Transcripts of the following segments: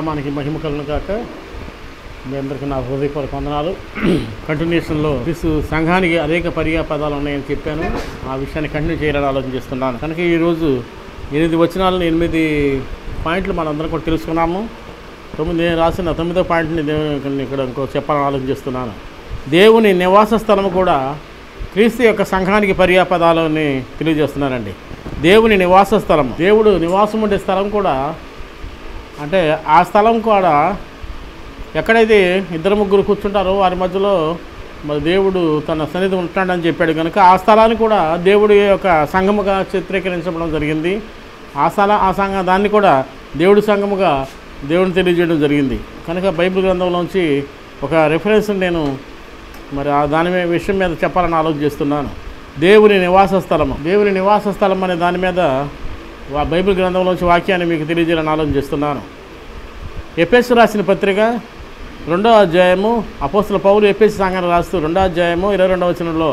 నామానికి మహిమ కలను కాక మీ అందరికీ నా హృదయపూర్వక వందనాలు కంటిన్యూషన్లో క్రీస్తు సంఘానికి అనేక పర్యాయ పదాలు ఉన్నాయని చెప్పాను ఆ విషయాన్ని కంటిన్యూ చేయాలని ఆలోచన చేస్తున్నాను కనుక ఈరోజు ఎనిమిది వచనాలను ఎనిమిది పాయింట్లు మనందరం కూడా తెలుసుకున్నాము తొమ్మిది నేను రాసిన తొమ్మిదో పాయింట్ని దేవుని ఇక్కడ ఇంకో చెప్పాలని ఆలోచన చేస్తున్నాను దేవుని నివాస స్థలం కూడా క్రీస్తు యొక్క సంఘానికి పర్యాయ పదాలని తెలియజేస్తున్నానండి దేవుని నివాస స్థలం దేవుడు నివాసం ఉండే స్థలం కూడా అంటే ఆ స్థలం కూడా ఎక్కడైతే ఇద్దరు ముగ్గురు కూర్చుంటారో వారి మధ్యలో మరి దేవుడు తన సన్నిధి ఉంటాడని చెప్పాడు కనుక ఆ స్థలాన్ని కూడా దేవుడి యొక్క సంఘముగా చిత్రీకరించడం జరిగింది ఆ స్థల ఆ సంఘ దాన్ని కూడా దేవుడి సంఘముగా దేవుడిని తెలియజేయడం జరిగింది కనుక బైబిల్ గ్రంథంలోంచి ఒక రెఫరెన్స్ నేను మరి ఆ దాని మీద విషయం మీద చెప్పాలని ఆలోచన చేస్తున్నాను దేవుని నివాస స్థలము దేవుని నివాస స్థలం అనే దాని మీద వా బైబిల్ గ్రంథంలోంచి వాక్యాన్ని మీకు తెలియజేయాలని ఆలోచన చేస్తున్నాను ఎపిఎస్ రాసిన పత్రిక రెండో అధ్యాయము అపోస్తుల పౌలు ఎపిఎస్ సంఘాన్ని రాస్తూ రెండో అధ్యాయము ఇరవై రెండవ వచనంలో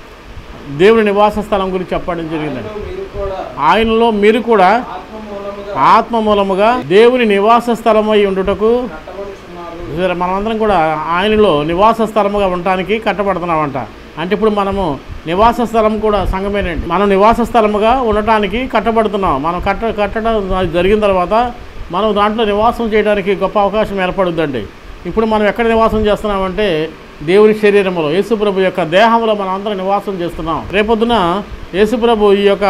దేవుని నివాస స్థలం గురించి చెప్పడం జరిగిందండి ఆయనలో మీరు కూడా ఆయనలో మీరు కూడా ఆత్మ మూలముగా ఆత్మ మూలముగా దేవుని నివాస స్థలమై ఉండుటకు కట్టబడుచున్నారు చూసారా మనమందరం కూడా ఆయనలో నివాస స్థలముగా ఉండటానికి కట్టబడుతున్నామంట అంటే ఇప్పుడు మనము నివాస స్థలం కూడా సంఘమేనండి మనం నివాస స్థలముగా ఉండటానికి కట్టబడుతున్నాం మనం కట్ట కట్టడం అది జరిగిన తర్వాత మనం దాంట్లో నివాసం చేయడానికి గొప్ప అవకాశం ఏర్పడుద్దండి ఇప్పుడు మనం ఎక్కడ నివాసం చేస్తున్నామంటే దేవుని శరీరంలో యేసుప్రభు యొక్క దేహంలో మనం అందరం నివాసం చేస్తున్నాం రేపొద్దున యేసుప్రభు ఈ యొక్క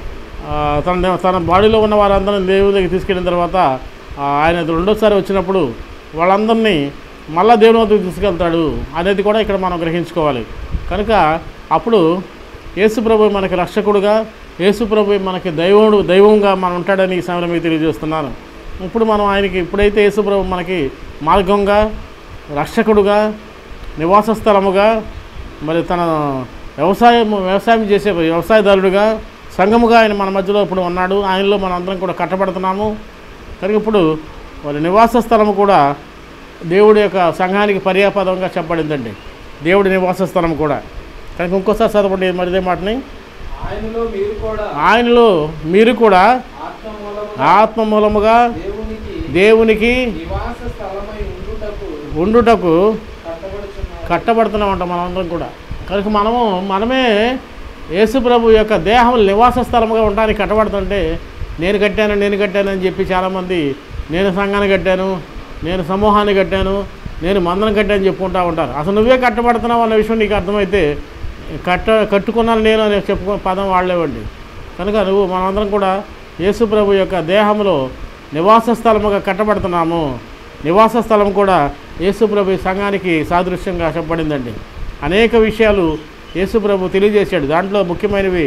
ఆ, తన తన బాడీలో ఉన్న వారందరిని దేవుని దగ్గర తీసుకెళ్ళిన తర్వాత ఆ, ఆయన రెండోసారి వచ్చినప్పుడు వాళ్ళందరినీ మళ్ళా దేవుని వద్దకు తీసుకెళ్తాడు అనేది కూడా ఇక్కడ మనం గ్రహించుకోవాలి కనుక అప్పుడు యేసుప్రభు మనకి రక్షకుడుగా యేసుప్రభు మనకి దైవముడు దైవంగా మనం ఉంటాడని ఈ సమయంలో మీకు తెలియజేస్తున్నాను ఇప్పుడు మనం ఆయనకి ఎప్పుడైతే యేసుప్రభు మనకి మార్గంగా రక్షకుడుగా నివాస స్థలముగా మరి తన వ్యవసాయం వ్యవసాయం చేసే వ్యవసాయదారుడుగా సంఘముగా ఆయన మన మధ్యలో ఇప్పుడు ఉన్నాడు ఆయనలో మనం అందరం కూడా కట్టబడుతున్నాము కనుక ఇప్పుడు మరి నివాస స్థలము కూడా దేవుడి యొక్క సంఘానికి పర్యాపదంగా చెప్పబడిందండి దేవుడి నివాస స్థలం కూడా కనుక ఇంకోసారి చదవండి మరి ఇదే మాటని ఆయనలో మీరు కూడా ఆయనలో మీరు కూడా ఆత్మ మూలముగా ఆత్మ మూలముగా దేవునికి దేవునికి నివాస స్థలమై ఉండుటకు ఉండుటకు కట్టబడుచున్నారు కట్టబడుతున్నామంట మనందరం కూడా కనుక మనము మనమే యేసుప్రభు యొక్క దేహం నివాస స్థలముగా ఉండడానికి కట్టబడుతుంటే నేను కట్టాను నేను కట్టాను అని చెప్పి చాలామంది నేను సంఘాన్ని కట్టాను నేను సమూహాన్ని కట్టాను నేను మందరం కట్టాను చెప్పుకుంటూ ఉంటారు అసలు నువ్వే కట్టబడుతున్నావు అన్న విషయం నీకు అర్థమైతే కట్ట కట్టుకున్నాను నేను అని చెప్పుకో పదం వాడలేవండి కనుక నువ్వు మనమందరం కూడా యేసుప్రభు యొక్క దేహంలో నివాస స్థలముగా కట్టబడుతున్నాము నివాస స్థలం కూడా యేసుప్రభు సంఘానికి సాదృశ్యంగా చెప్పబడిందండి అనేక విషయాలు యేసుప్రభు తెలియజేశాడు దాంట్లో ముఖ్యమైనవి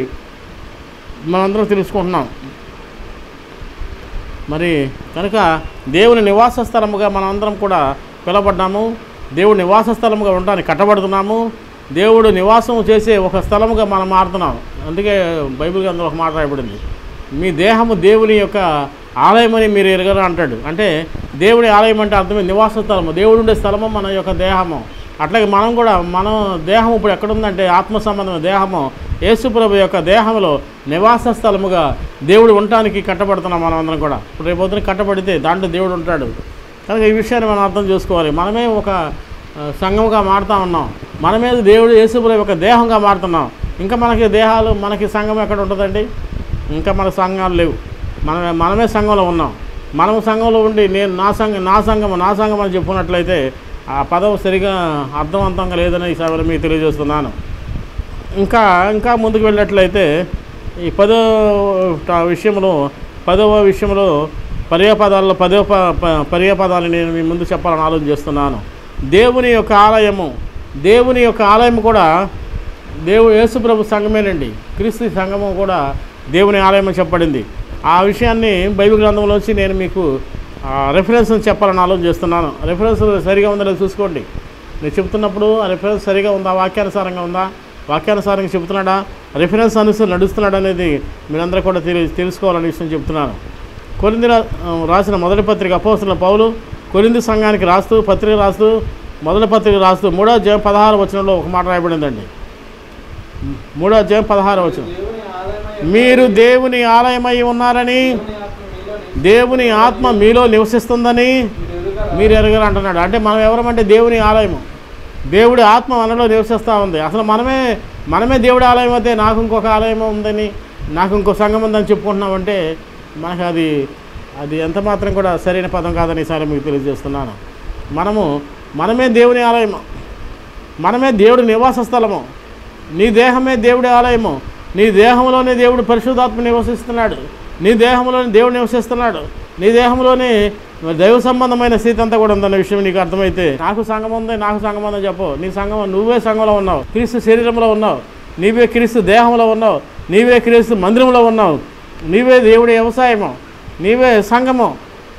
మనందరం తెలుసుకుంటున్నాం మరి కనుక దేవుని నివాస స్థలముగా మనందరం కూడా పిలవబడ్డాము దేవుడు నివాస స్థలముగా ఉండడానికి కట్టబడుతున్నాము దేవుడు నివాసం చేసే ఒక స్థలముగా మనం మారుతున్నాం అందుకే బైబిల్ గ్రంథంలో ఒక మాట రాయబడింది మీ దేహము దేవుని యొక్క ఆలయమని మీరు ఎరగరు అంటాడు అంటే దేవుడి ఆలయం అంటే అర్థమే నివాస స్థలము దేవుడు ఉండే స్థలము మన యొక్క దేహము అట్లాగే మనం కూడా మనం దేహం ఇప్పుడు ఎక్కడుందంటే ఆత్మ సంబంధమైన దేహము యేసుప్రభు యొక్క దేహంలో నివాస స్థలముగా దేవుడు ఉండటానికి కట్టబడుతున్నాం మనం అందరం కూడా ఇప్పుడు రేపొద్దున కట్టబడితే దాంట్లో దేవుడు ఉంటాడు కనుక ఈ విషయాన్ని మనం అర్థం చేసుకోవాలి మనమే ఒక ఆ, సంఘముగా మారుతా ఉన్నాం మనమే దేవుడు యేసుప్రభు యొక్క దేహంగా మారుతున్నాం ఇంకా మనకి దేహాలు మనకి సంఘం ఎక్కడ ఉంటుందండి ఇంకా మన సంఘాలు లేవు మన మనమే సంఘంలో ఉన్నాం మనము సంఘంలో ఉండి నేను నా సంఘం నా సంఘం నా సంఘం అని చెప్పుకున్నట్లయితే ఆ పదం సరిగా అర్థవంతంగా లేదని ఈ సభలో మీకు తెలియజేస్తున్నాను ఇంకా ఇంకా ముందుకు వెళ్ళినట్లయితే ఈ పదో ట- విషయంలో పదవ విషయంలో పర్యాపదాల్లో పదవ ప- ప- పర్యాపదాలు నేను మీ ముందు చెప్పాలని ఆలోచన చేస్తున్నాను దేవుని యొక్క ఆలయము దేవుని యొక్క ఆలయం కూడా దేవు యేసుప్రభు సంఘమేనండి క్రీస్తు సంఘము కూడా దేవుని ఆలయం అని చెప్పబడింది ఆ విషయాన్ని బైబిల్ గ్రంథంలోంచి నేను మీకు రెఫరెన్స్ చెప్పాలని ఆలోచన చేస్తున్నాను రెఫరెన్స్ సరిగా ఉందో లేదో చూసుకోండి నేను చెప్తున్నప్పుడు ఆ రిఫరెన్స్ సరిగా ఉందా వాక్యానుసారంగా ఉందా వాక్యానుసారంగా చెబుతున్నాడా రిఫరెన్స్ అనుసరి నడుస్తున్నాడు అనేది మీరందరూ కూడా తెలి తెలుసుకోవాలనే విషయం చెప్తున్నాను కొరింది రా- ఆ, రాసిన మొదటి పత్రిక అపోస్తుల పౌలు కొరింది సంఘానికి రాస్తూ పత్రిక రాస్తూ మొదటి పత్రిక రాస్తూ మూడో అధ్యాయం పదహారు వచనంలో ఒక మాట రాయబడిందండి మూడో అధ్యాయం పదహారు వచనం దేవుని ఆలయమై మీరు దేవుని ఆలయమై ఉన్నారని దేవుని ఆత్మ మీలో దేవుని ఆత్మ మీలో నివసిస్తుందని మీరు ఎరుగరా? మీరు ఎరగరు అంటున్నాడు అంటే మనం ఎవరమంటే దేవుని ఆలయము దేవుడి ఆత్మ మనలో నివసిస్తూ ఉంది అసలు మనమే మనమే దేవుడి ఆలయం అయితే నాకు ఇంకొక ఆలయం ఉందని నాకు ఇంకో సంఘం ఉందని చెప్పుకుంటున్నామంటే మనకు అది అది ఎంత మాత్రం కూడా సరైన పదం కాదని ఈసారి మీకు తెలియజేస్తున్నాను మనము మనమే దేవుని ఆలయము మనమే దేవుడి నివాస స్థలము నీ దేహమే దేవుడి ఆలయము నీ దేహంలోనే దేవుడు పరిశుద్ధాత్మ నివసిస్తున్నాడు నీ దేహంలోనే దేవుడు నివసిస్తున్నాడు నీ దేహంలోనే దైవ సంబంధమైన స్థితి అంతా కూడా ఉందన్న విషయం నీకు అర్థమైతే నాకు సంఘం ఉంది నాకు సంఘం ఉందని చెప్పు నీ సంఘం నువ్వే సంఘంలో ఉన్నావు క్రీస్తు శరీరంలో ఉన్నావు నీవే క్రీస్తు దేహంలో ఉన్నావు నీవే క్రీస్తు మందిరంలో ఉన్నావు నీవే దేవుడి వ్యవసాయము నీవే సంఘము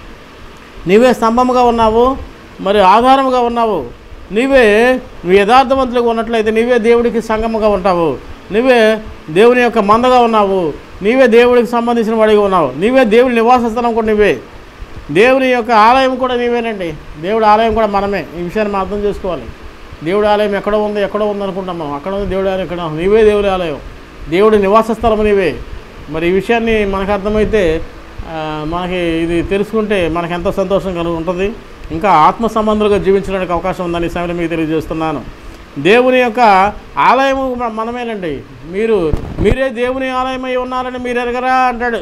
నీవే స్తంభముగా ఉన్నావు మరి ఆధారముగా ఉన్నావు నీవే నువ్వు యథార్థవంతులుగా ఉన్నట్లయితే నీవే దేవుడికి సంగముగా ఉంటావు నీవే దేవుని యొక్క మందగా ఉన్నావు నీవే దేవుడికి సంబంధించిన వాడిగా ఉన్నావు నీవే దేవుడి నివాస స్థలం కూడా నీవే దేవుని యొక్క ఆలయం కూడా నీవేనండి దేవుడి ఆలయం కూడా మనమే ఈ విషయాన్ని మనం అర్థం చేసుకోవాలి దేవుడి ఆలయం ఎక్కడో ఉంది ఎక్కడో ఉంది అనుకుంటాం మనం అక్కడ ఉంది దేవుడి ఆలయం ఇక్కడ ఉంది. నీవే దేవుడి ఆలయం దేవుడి నివాస స్థలం నీవే మరి ఈ విషయాన్ని మనకు అర్థమైతే ఆ, మనకి ఇది తెలుసుకుంటే మనకు ఎంతో సంతోషం కలుగు ఉంటుంది ఇంకా ఆత్మ సంబంధులుగా జీవించడానికి అవకాశం ఉందని ఈ సమయంలో మీకు తెలియజేస్తున్నాను దేవుని యొక్క ఆలయము మ- మనమేనండి మీరు మీరే దేవుని ఆలయమై ఉన్నారని మీరు ఎరగరా అంటాడు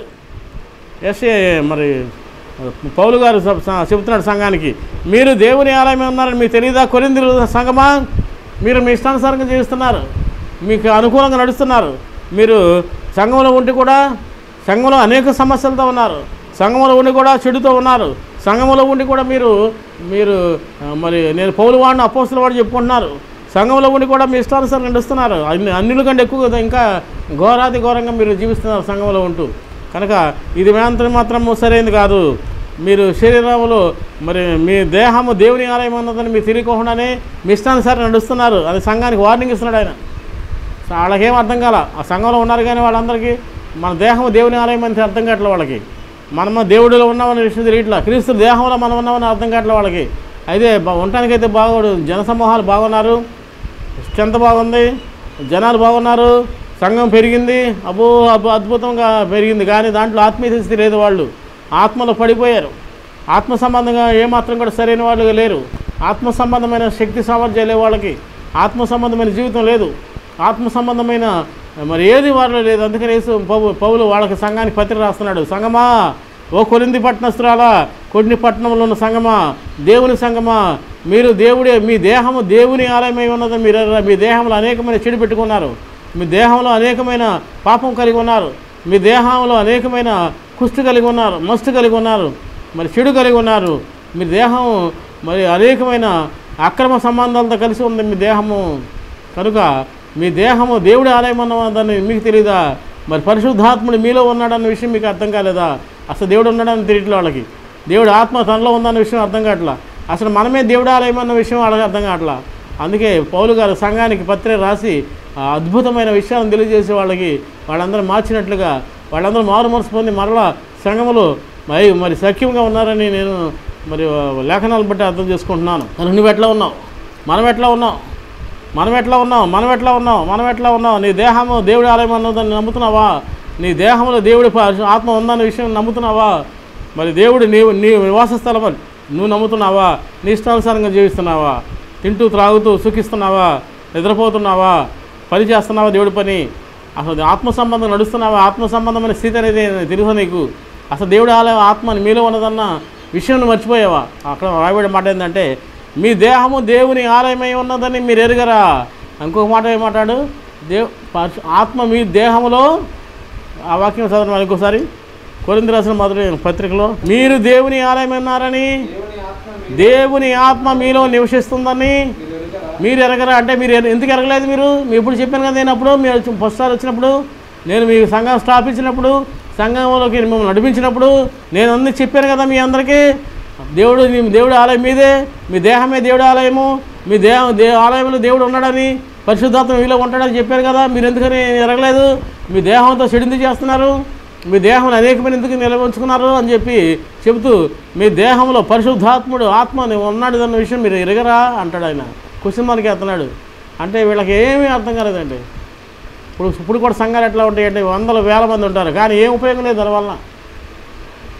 ఎస్ ఏ మరి పౌలు గారు చెప్- చెబుతున్నాడు సంఘానికి మీరు దేవుని ఆలయమే ఉన్నారని మీకు తెలియదా కొరింది సంఘమా మీరు మీ ఇష్టానుసారంగా జీవిస్తున్నారు మీకు అనుకూలంగా నడుస్తున్నారు మీరు సంఘంలో ఉండి కూడా సంఘంలో అనేక సమస్యలతో ఉన్నారు సంఘంలో ఉండి కూడా చెడుతో ఉన్నారు సంఘంలో ఉండి కూడా మీరు మీరు ఆ, మరి నేను పౌలు వాడిని అపోస్తుల వాడు చెప్పుకుంటున్నారు సంఘంలో ఉండి కూడా మీ ఇష్టానుసారం నడుస్తున్నారు అన్ని అన్నిల కంటే ఎక్కువ ఇంకా ఘోరాతి ఘోరంగా మీరు జీవిస్తున్నారు సంఘంలో ఉంటూ కనుక ఇది మాత్రం మాత్రం సరైనది కాదు మీరు శరీరంలో మరి మీ దేహము దేవుని ఆలయం ఉన్నదని మీరు తెలియకోకుండానే మీ ఇష్టానుసారం నడుస్తున్నారు అది సంఘానికి వార్నింగ్ ఇస్తున్నాడు ఆయన వాళ్ళకేం అర్థం కాల ఆ సంఘంలో ఉన్నారు కానీ వాళ్ళందరికీ మన దేహం దేవుని ఆలయం అని అర్థం కావట్లే వాళ్ళకి మనము దేవుడిలో ఉన్నామని విషయం తెలియట్లా క్రీస్తు దేహంలో మనం ఉన్నామని అర్థం కావట్లే వాళ్ళకి అయితే బా- ఉండటానికైతే బాగోడు జనసమూహాలు బాగున్నారు ఎంత బాగుంది జనాలు బాగున్నారు సంఘం పెరిగింది అబ్బో అబ్బో అద్భుతంగా పెరిగింది కానీ దాంట్లో ఆత్మీయ స్థితి లేదు వాళ్ళు ఆత్మలో పడిపోయారు ఆత్మ సంబంధంగా ఏమాత్రం కూడా సరైన వాళ్ళు లేరు ఆత్మ సంబంధమైన శక్తి సామర్థ్యాలు లేవు వాళ్ళకి ఆత్మ సంబంధమైన జీవితం లేదు ఆత్మ సంబంధమైన మరి ఏది వారిలో లేదు అందుకని యేసు పౌ పౌలు వాళ్ళకి సంఘానికి పత్రిక రాస్తున్నాడు సంగమా ఓ కొరింది పట్టణస్తురాలా కొన్ని పట్టణంలో ఉన్న సంగమా దేవుని సంగమా మీరు దేవుడే మీ దేహము దేవుని ఆలయమై ఉన్నదని మీరు ఎరగరా? మీ దేహంలో అనేకమైన చెడు పెట్టుకున్నారు మీ దేహంలో అనేకమైన పాపం కలిగి ఉన్నారు మీ దేహంలో అనేకమైన కుష్టి కలిగి ఉన్నారు మస్తు కలిగి ఉన్నారు మరి చెడు కలిగి ఉన్నారు మీ దేహం మరి అనేకమైన అక్రమ సంబంధాలతో కలిసి ఉంది మీ దేహము కనుక మీ దేహము దేవుడి ఆలయం అన్నదని మీకు తెలియదా మరి పరిశుద్ధాత్ముడు మీలో ఉన్నాడన్న విషయం మీకు అర్థం కాలేదా అసలు దేవుడు ఉన్నాడని తెలియట్లే వాళ్ళకి దేవుడు ఆత్మ తనలో ఉందన్న విషయం అర్థం కావట్లా అసలు మనమే దేవుడి ఆలయం అన్న విషయం వాళ్ళకి అర్థం కావట్లా అందుకే పౌలు గారు సంఘానికి పత్రిక రాసి ఆ అద్భుతమైన విషయాలను తెలియజేసే వాళ్ళకి వాళ్ళందరూ మార్చినట్లుగా వాళ్ళందరూ మారు మనసు పొంది మరలా సంఘములో మరి మరి సఖ్యంగా ఉన్నారని నేను మరి లేఖనాలు బట్టి అర్థం చేసుకుంటున్నాను మరి నువ్వు ఎట్లా ఉన్నావు మనం ఎట్లా ఉన్నాం మనం ఎట్లా ఉన్నాం మనం ఎట్లా ఉన్నాం మనం ఎట్లా ఉన్నాం నీ దేహము దేవుడి ఆలయం అన్నదని నమ్ముతున్నావా నీ దేహంలో దేవుడి ప- ఆత్మ ఉందన్న విషయం నమ్ముతున్నావా మరి దేవుడు నీవు నీ నివాస స్థలం అని నువ్వు నమ్ముతున్నావా నీ ఇష్టానుసారంగా జీవిస్తున్నావా తింటూ త్రాగుతూ సుఖిస్తున్నావా నిద్రపోతున్నావా పని చేస్తున్నావా దేవుడి పని అసలు ఆత్మ సంబంధం నడుస్తున్నావా ఆత్మ సంబంధమైన స్థితి అనేది తెలుసా నీకు అసలు దేవుడి ఆలయం ఆత్మ మీలో ఉన్నదన్న విషయం నువ్వు మర్చిపోయావా అక్కడ రాయబడిన మాట ఏంటంటే మీ దేహము దేవుని ఆలయమై ఉన్నదని మీరు ఎరుగరా ఇంకొక మాట ఏమంటాడు దేవ్ పరిశు- ఆత్మ మీ దేహములో ఆ వాక్యం చదవడం ఇంకోసారి కొరింది రాసిన మొదటి పత్రికలో మీరు దేవుని ఆలయం ఉన్నారని దేవుని ఆత్మ మీ- దేవుని ఆత్మ మీలో నివసిస్తుందని మీరు ఎరుగరా? మీరు ఎరగరా అంటే మీరు ఎర- ఎందుకు ఎరగలేదు మీరు మీ ఇప్పుడు చెప్పాను కదా నేను అప్పుడు మీరు వచ్చి- ఫస్ట్ సారి వచ్చినప్పుడు నేను మీ సంఘం స్థాపించినప్పుడు సంఘంలోకి మిమ్మల్ని నడిపించినప్పుడు నేను అన్ని చెప్పాను కదా మీ అందరికీ దేవుడు మీ దేవుడి ఆలయం మీదే మీ దేహమే దేవుడి ఆలయము మీ దేహ దే ఆలయంలో దేవుడు ఉన్నాడని పరిశుద్ధాత్మ మీలో ఉంటాడని చెప్పారు కదా మీరు ఎందుకని ఎరగలేదు మీ దేహంతో చెడింది చేస్తున్నారు మీ దేహం అనేకమైన ఎందుకు నిలవంచుకున్నారు అని చెప్పి చెబుతూ మీ దేహంలో పరిశుద్ధాత్ముడు ఆత్మ ఉన్నాడు అన్న విషయం మీరు ఎరగరా అంటాడు ఆయన క్వశ్చన్ మార్క్ ఎత్తున్నాడు అంటే వీళ్ళకి ఏమీ అర్థం కాలేదండి ఇప్పుడు ఇప్పుడు కూడా సంఘాలు ఎట్లా ఉంటాయంటే వందల వేల మంది ఉంటారు కానీ ఏం ఉపయోగం లేదు దానివల్ల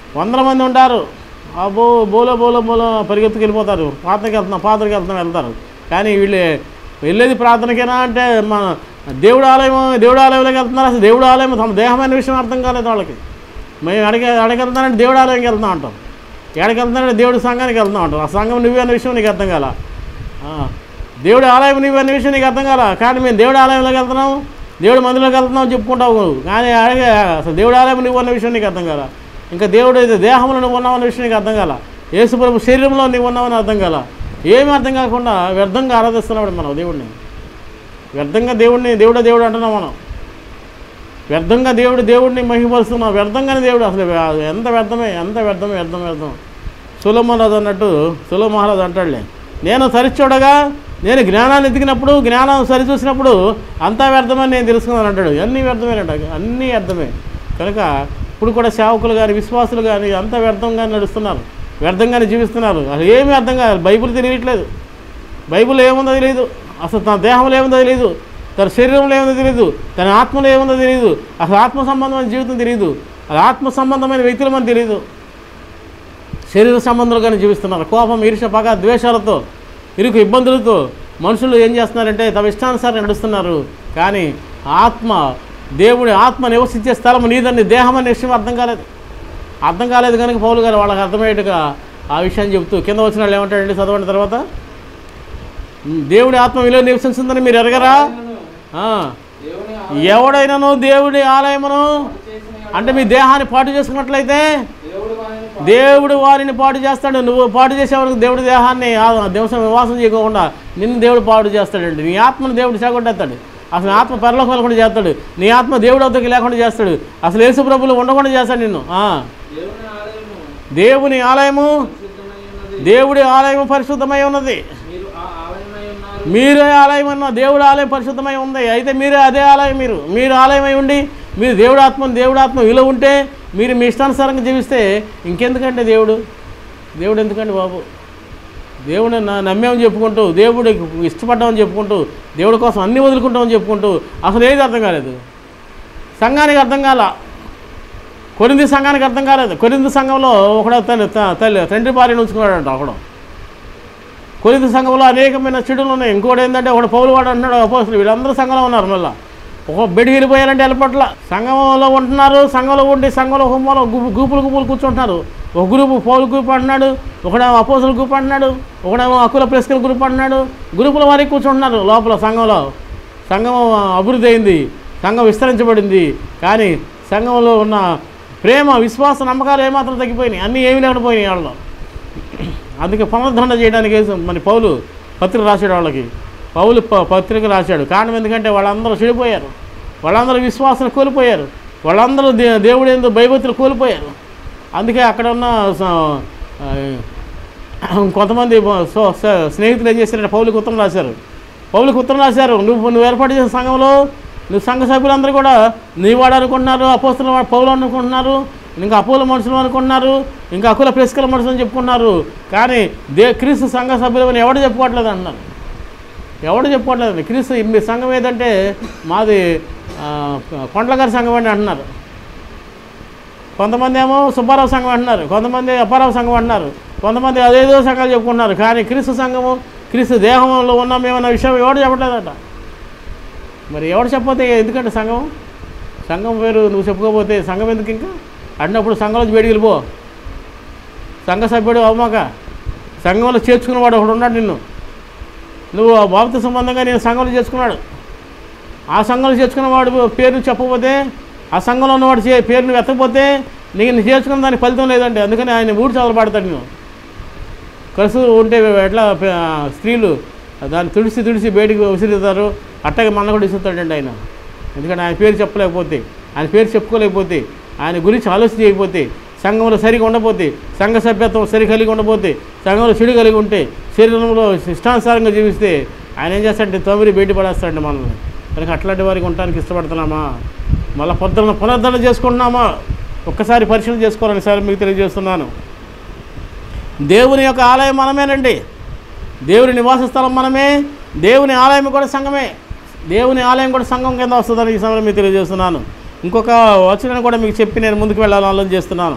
వందల మంది ఉంటారు ఆ బో బోలో బోలో బోలో పరిగెత్తుకు వెళ్ళిపోతారు ప్రార్థనకి వెళ్తున్నాం ప్రార్థనకి వెళ్తున్నాం వెళ్తారు కానీ వీళ్ళు వెళ్ళేది ప్రార్థనకేనా అంటే మన దేవుడు ఆలయం దేవుడు ఆలయంలోకి వెళ్తున్నారు అసలు దేవుడు ఆలయం తమ దేహమైన విషయం అర్థం కాలేదు వాళ్ళకి మేము అడిగి అడిగి వెళ్తానంటే దేవుడు ఆలయంకి వెళ్తాం అంటాం ఎక్కడికి వెళ్తానంటే దేవుడి సంఘానికి వెళ్తాం అంటాం ఆ సంఘం నువ్వే అనే విషయం నీకు అర్థం కాల ఆ, దేవుడి ఆలయం నువ్వే అనే విషయం నీకు అర్థం కాల కానీ మేము దేవుడి ఆలయంలోకి వెళ్తున్నాం దేవుడి మందిలోకి వెళ్తున్నాం చెప్పుకుంటావు నువ్వు కానీ అడిగే అసలు దేవుడి ఆలయం నువ్వు అన్న విషయం నీకు అర్థం కాల ఇంకా దేవుడు ఇది దేహంలో నువ్వు ఉన్నావు అన్న విషయం నీకు అర్థం కాల యేసుప్రభు శరీరంలో నువ్వు ఉన్నావని అర్థం కాల ఏమీ అర్థం కాకుండా వ్యర్థంగా ఆరాధిస్తున్నాడు మనం దేవుడిని వ్యర్థంగా దేవుడిని దేవుడే దేవుడు అంటున్నాం మనం వ్యర్థంగా దేవుడు దేవుడిని మహిమపరుస్తున్నాం వ్యర్థంగానే దేవుడు అసలు వ్య- ఎంత వ్యర్థమే ఎంత వ్యర్థమే వ్యర్థం వ్యర్థం సులమహారాజు అన్నట్టు సుల మహారాజు అంటాడులే నేను సరిచూడగా నేను జ్ఞానాన్ని ఎదిగినప్పుడు జ్ఞానం సరిచూసినప్పుడు అంతా వ్యర్థమని నేను తెలుసుకున్నాను అంటాడు అన్నీ వ్యర్థమేనంట అన్నీ వ్యర్థమే కనుక ఇప్పుడు కూడా సేవకులు కానీ విశ్వాసులు కానీ అంత వ్యర్థంగా నడుస్తున్నారు వ్యర్థంగానే జీవిస్తున్నారు అసలు ఏమీ అర్థం కాదు బైబిల్ తెలియట్లేదు బైబిల్ ఏముందో తెలియదు అసలు తన దేహంలో ఏముందో తెలియదు తన శరీరంలో ఏముందో తెలియదు తన ఆత్మలో ఏముందో తెలియదు అసలు ఆత్మ సంబంధమైన జీవితం తెలియదు అది ఆత్మ సంబంధమైన వ్యక్తులు మనకు తెలియదు శరీర సంబంధాలుగానే జీవిస్తున్నారు కోపం ఈర్ష పగ ద్వేషాలతో ఇరుకు ఇబ్బందులతో మనుషులు ఏం చేస్తున్నారంటే తమ ఇష్టానుసారం నడుస్తున్నారు కానీ ఆత్మ దేవుడి ఆత్మ నివసించే స్థలం నీదని దేహం అనే విషయం అర్థం కాలేదు అర్థం కాలేదు కనుక పౌలు గారు వాళ్ళకి అర్థమయ్యేట్టుగా ఆ విషయాన్ని చెప్తూ కింద వచ్చిన వాళ్ళు ఏమంటాడండి చదవండి తర్వాత "ఉమ్, దేవుడి ఆత్మ విలువ నివసించిందని మీరు ఎరగరా ఆ, దేవుని ఎవడైనాను దేవుడి ఆలయమును చేసిన అంటే మీ దేహాన్ని పాటు చేసుకున్నట్లయితే దేవుడు వారిని దేవుడు వారిని పాడు చేస్తాడు నువ్వు పాడు చేసేవారికి దేవుడి దేహాన్ని ఆ దివసం వివాసం చేయకుండా నిన్ను దేవుడు పాడు చేస్తాడండి నీ ఆత్మను దేవుడు చేకొట్టేస్తాడు అసలు ఆత్మ పరలోకం వెళ్ళకుండా చేస్తాడు నీ ఆత్మ దేవుడి వద్దకు లేకుండా చేస్తాడు అసలు యేసు ప్రభులు ఉండకుండా చేస్తాడు నిన్ను ఆ. దేవుని ఆలయము దేవుని ఆలయము పరిశుద్ధమై ఉన్నది దేవుడి ఆలయము పరిశుద్ధమై ఉన్నది మీరు ఆ ఆలయమై ఉన్నారు మీరే ఆలయం అన్న దేవుడి ఆలయం పరిశుద్ధమై ఉంది అయితే మీరే అదే ఆలయం మీరు మీరు ఆలయమై ఉండి మీరు దేవుడి ఆత్మ దేవుడి ఆత్మ విలువ ఉంటే మీరు మీ ఇష్టానుసారంగా జీవిస్తే ఇంకెందుకంటే దేవుడు దేవుడు ఎందుకండి బాబు దేవుడు నా- నమ్మామని చెప్పుకుంటూ దేవుడు ఇష్టపడ్డామని చెప్పుకుంటూ దేవుడి కోసం అన్ని వదులుకుంటామని చెప్పుకుంటూ అసలు ఏది అర్థం కాలేదు సంఘానికి అర్థం కాల కొరింది సంఘానికి అర్థం కాలేదు కొరింది సంఘంలో ఒకడ తల్లి త- తల్లి తండ్రి భార్యను ఉంచుకున్నాడంట ఒకడు కొరింది సంఘంలో అనేకమైన చెడులు ఉన్నాయి ఇంకోటి ఏంటంటే ఒకడు పౌలు వాడు అంటున్నాడు అపోసులు వీళ్ళందరూ సంఘంలో ఉన్నారు మళ్ళీ ఒక బెడి వెళ్ళిపోయారంటే వెళ్ళపట్ల సంఘంలో ఉంటున్నారు సంఘంలో ఉండి సంఘంలో హోమంలో గుంపు గుంపులు గుంపులు కూర్చుంటున్నారు ఒక గ్రూపు పౌలు గ్రూప్ అంటున్నాడు ఒకడేమో అపోసుల గ్రూప్ అంటున్నాడు ఒకడేమో అకుల ప్రెస్కల్ గ్రూప్ అంటున్నాడు గ్రూపుల వారికి కూర్చుంటున్నారు లోపల సంఘంలో సంఘం అభివృద్ధి అయింది సంఘం విస్తరించబడింది కానీ సంఘంలో ఉన్న ప్రేమ విశ్వాస నమ్మకాలు ఏమాత్రం తగ్గిపోయినాయి అన్నీ ఏమీ లేకుండా పోయినాయి వాళ్ళలో అందుకే పునరుద్ధరణ చేయడానికి వేసాం మన పౌలు పత్రిక రాశాడు వాళ్ళకి పౌలు ప- పత్రిక రాశాడు కారణం ఎందుకంటే వాళ్ళందరూ చెడిపోయారు వాళ్ళందరూ విశ్వాసం కోల్పోయారు వాళ్ళందరూ దే దేవుడు ఏందో భయభక్తులు కోల్పోయారు అందుకే అక్కడ ఉన్న స- ఆ, కొంతమంది సో- స- స్నేహితులు ఏం చేశారంటే పౌలుకి ఉత్తరం రాశారు పౌలుకి ఉత్తరం రాశారు నువ్వు నువ్వు ఏర్పాటు చేసిన సంఘంలో నువ్వు సంఘ సభ్యులందరూ కూడా నీ వాడు అనుకుంటున్నారు అపోస్తుల వాడు పౌలు అనుకుంటున్నారు ఇంకా అపోల మనుషులు అనుకుంటున్నారు ఇంకా అకుల ప్రెస్కల మనుషులు అని చెప్పుకున్నారు కానీ దే క్రీస్తు సంఘ సభ్యులు అని ఎవడు చెప్పుకోవట్లేదు అంటున్నారు ఎవడు చెప్పుకోవట్లేదు క్రీస్తు మీ సంఘం ఏదంటే మాది ఆ, కొండలగారి సంఘం అని అంటున్నారు కొంతమంది ఏమో సుబ్బారావు సంఘం అంటున్నారు కొంతమంది అప్పారావు సంఘం అంటున్నారు కొంతమంది అదేదో సంఘాలు చెప్పుకుంటున్నారు కానీ క్రీస్తు సంఘము క్రీస్తు దేహంలో ఉన్నాం ఏమన్న విషయం ఎవడు చెప్పట్లేదట మరి ఎవడు చెప్పకపోతే ఎందుకంటే సంఘం సంఘం పేరు నువ్వు చెప్పుకోకపోతే సంఘం ఎందుకు ఇంకా అడినప్పుడు సంఘంలో బయటికి వెళ్ళిపో సంఘ సభ్యుడు అవమాక సంఘంలో చేర్చుకున్నవాడు ఒకడు ఉన్నాడు నిన్ను నువ్వు ఆ బాబుతో సంబంధంగా నేను సంఘంలో చేసుకున్నాడు ఆ సంఘంలో చేర్చుకున్నవాడు పేరుని చెప్పకపోతే ఆ సంఘంలో ఉన్నవాడు చే పేరుని వెతకపోతే నీకు చేర్చుకున్న దానికి ఫలితం లేదంటే అందుకని ఆయన ఊడి చదవలు పాడతాడు నేను కలిసి ఉంటే ఎట్లా ప- స్త్రీలు దాన్ని తుడిసి తుడిసి బయటికి విసిరుతారు అట్టగా మన కూడా విసురుతాడండి ఆయన ఎందుకంటే ఆయన పేరు చెప్పలేకపోతే ఆయన పేరు చెప్పుకోలేకపోతే ఆయన గురించి ఆలోచన చేయకపోతే సంఘంలో సరిగా ఉండకపోతే సంఘ సభ్యత్వం సరి కలిగి ఉండకపోతే సంఘంలో చెడు కలిగి ఉంటే శరీరంలో ఇష్టానుసారంగా జీవిస్తే ఆయన ఏం చేస్తాడంటే తొమ్మిది బయట పడేస్తాడండి మనల్ని కనుక అట్లాంటి వారికి ఉండటానికి ఇష్టపడుతున్నామా మళ్ళీ పొద్దున పునరుద్ధరణ చేసుకుంటున్నామా ఒక్కసారి పరిశీలన చేసుకోవాలని సార్ మీకు తెలియజేస్తున్నాను దేవుని యొక్క ఆలయం మనమేనండి దేవుని నివాస స్థలం మనమే దేవుని ఆలయం కూడా సంఘమే దేవుని ఆలయం కూడా సంఘం కింద వస్తుందని ఈ సమయంలో మీకు తెలియజేస్తున్నాను ఇంకొక వచనాన్ని కూడా మీకు చెప్పి నేను ముందుకు వెళ్ళాలని ఆలోచన చేస్తున్నాను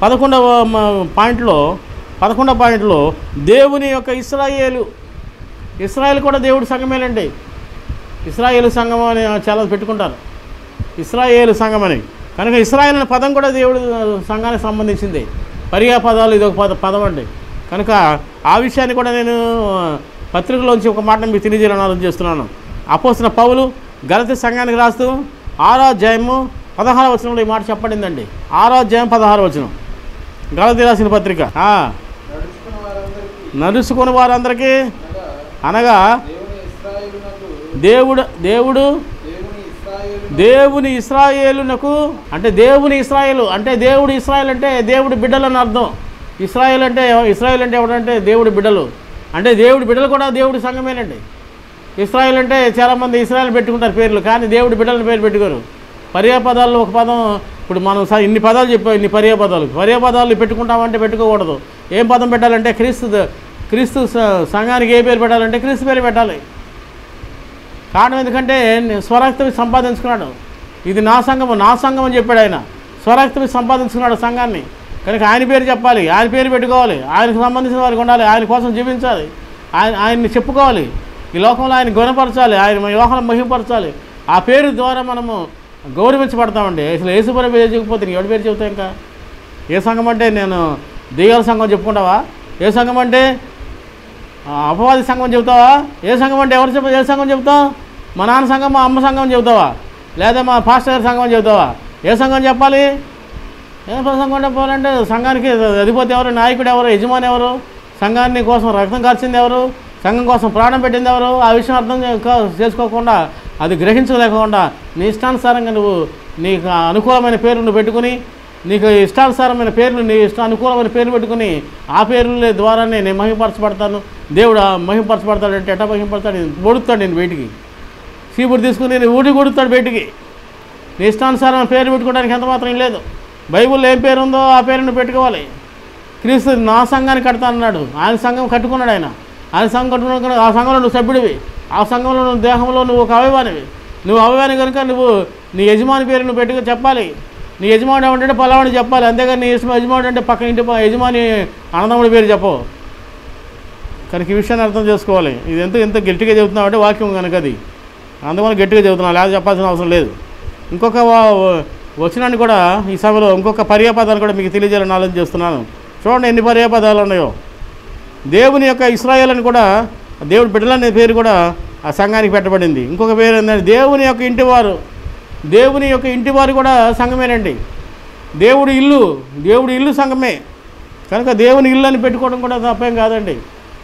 పదకొండవ మ- పాయింట్లో పదకొండవ పాయింట్లో దేవుని యొక్క ఇస్రాయేలు ఇస్రాయేల్ కూడా దేవుడి సంఘమేనండి ఇస్రాయేలు సంఘం అని చాలా పెట్టుకుంటారు ఇస్రాయేలు సంఘం అని కనుక ఇస్రాయేల్ అనే పదం కూడా దేవుడి సంఘానికి సంబంధించింది పర్యా పదాలు ఇది ఒక పద పదం అండి కనుక ఆ విషయాన్ని కూడా నేను పత్రికలోంచి ఒక మాట మీకు తెలియజేయాలని ఆలోచన చేస్తున్నాను అపోసిన పౌలు గలతి సంఘానికి రాస్తూ ఆరో అధ్యాయము పదహార వచనంలో ఈ మాట చెప్పబడిందండి ఆరో అధ్యాయం పదహార వచనం గలతి రాసిన పత్రిక ఆ, నడుచుకున్న వారందరికీ నడుచుకుని వారందరికీ అనగా అనగా దేవుని ఇస్రాయేలునకు దేవుడు దేవుడు దేవుని ఇస్రాయేలు దేవుని ఇస్రాయేలునకు అంటే దేవుని ఇస్రాయేలు అంటే దేవుడు ఇస్రాయేల్ అంటే దేవుడి బిడ్డలు అని అర్థం ఇస్రాయేల్ అంటే ఎవ- ఇస్రాయేల్ అంటే ఎవడంటే దేవుడి బిడ్డలు అంటే దేవుడి బిడ్డలు కూడా దేవుడి సంఘమేనండి ఇస్రాయేల్ అంటే చాలామంది ఇస్రాయేల్ పెట్టుకుంటారు పేర్లు కానీ దేవుడి బిడ్డలని పేరు పెట్టుకోరు పర్యాపదాల్లో ఒక పదం ఇప్పుడు మనం స- ఇన్ని పదాలు చెప్పాం ఇన్ని పర్యాపదాలు పర్యాపదాలు పెట్టుకుంటామంటే పెట్టుకోకూడదు ఏం పదం పెట్టాలంటే క్రీస్తు ద- క్రీస్తు స- సంఘానికి ఏ పేరు పెట్టాలంటే క్రీస్తు పేరు పెట్టాలి కారణం ఎందుకంటే నే- స్వరక్తమి సంపాదించుకున్నాడు ఇది నా సంఘము నా సంఘం అని చెప్పాడు ఆయన స్వరక్తమి సంపాదించుకున్నాడు సంఘాన్ని కనుక ఆయన పేరు చెప్పాలి ఆయన పేరు పెట్టుకోవాలి ఆయనకు సంబంధించిన వారికి ఉండాలి ఆయన కోసం జీవించాలి ఆయన ఆయన్ని చెప్పుకోవాలి ఈ లోకంలో ఆయన గుణపరచాలి ఆయన ఈ లోకంలో మహిమపరచాలి ఆ పేరు ద్వారా మనము గౌరవించబడతామండి అసలు యేసుపరి పేరు చెప్పకపోతే ఎవరి పేరు చెబుతా ఇంకా ఏ సంఘం అంటే నేను దెయ్యాల సంఘం చెప్పుకుంటావా ఏ సంఘం అంటే ఆ, అపవాది సంఘం చెబుతావా ఏ సంఘం అంటే ఎవరు చెప్ప ఏ సంఘం చెబుతావు మా నాన్న సంఘం మా అమ్మ సంఘం చెబుతావా లేదా మా పాస్టర్ గారి సంఘం చెబుతావా ఏ సంఘం చెప్పాలి ఏ సంఘం చెప్పాలంటే సంఘానికి అధిపతి ఎవరు నాయకుడు ఎవరు యజమాని ఎవరు సంఘాన్ని కోసం రక్తం కార్చింది ఎవరు సంఘం కోసం ప్రాణం పెట్టింది ఎవరు ఆ విషయం అర్థం చే- చేసుకోకుండా అది గ్రహించలేకుండా నీ ఇష్టానుసారంగా నువ్వు నీకు అనుకూలమైన పేరు నువ్వు పెట్టుకుని నీకు ఇష్టానుసారమైన పేర్లు నీ ఇష్ట అనుకూలమైన పేర్లు పెట్టుకుని ఆ పేర్ల ద్వారానే నేను మహిమపరచబడతాను దేవుడు ఆ మహిమపరచబడతాడంటే ఎట్లా మహిమపడతాడు పొడుతాడు నేను బయటికి చీపురు తీసుకుని నేను ఊడి కొడుతాడు బయటికి నీ ఇష్టానుసారం పేరు పెట్టుకోవడానికి ఎంత మాత్రం లేదు బైబిల్లో ఏం పేరు ఉందో ఆ పేరు నువ్వు పెట్టుకోవాలి క్రీస్తు నా సంఘాన్ని కడతానన్నాడు ఆయన సంఘం కట్టుకున్నాడు ఆయన ఆయన సంఘం కట్టుకున్నాడు ఆ సంఘంలో నువ్వు సభ్యుడివి ఆ సంఘంలో నువ్వు దేహంలో నువ్వు ఒక అవయవానివి నువ్వు అవయవాని కనుక నువ్వు నీ యజమాని పేరు నువ్వు పెట్టుకు చెప్పాలి నీ యజమాని ఏమంటే పలావాడిని చెప్పాలి అంతేగాని నీ యజమా- యజమాని అంటే పక్కన ఇంటి ప- యజమాని అన్నదమ్ముడి పేరు చెప్పవు కనుక ఈ విషయాన్ని అర్థం చేసుకోవాలి ఇది ఎంత ఎంత గట్టిగా చెబుతున్నావు అంటే వాక్యం కనుక అది అందువల్ల గట్టిగా చెబుతున్నాను లేదా చెప్పాల్సిన అవసరం లేదు ఇంకొక వా- వచనాన్ని కూడా ఈ సభలో ఇంకొక పర్యాపదాలు కూడా మీకు తెలియజేయాలని ఆలోచన చేస్తున్నాను చూడండి ఎన్ని పర్యాపదాలు ఉన్నాయో దేవుని యొక్క ఇస్రాయేల్ అని కూడా దేవుడి బిడ్డలనే పేరు కూడా ఆ సంఘానికి పెట్టబడింది ఇంకొక పేరు ఏంటంటే దేవుని యొక్క ఇంటివారు దేవుని యొక్క ఇంటివారు కూడా సంఘమేనండి దేవుడి ఇల్లు దేవుడి ఇల్లు సంఘమే కనుక దేవుని ఇల్లు అని పెట్టుకోవడం కూడా తప్పేం కాదండి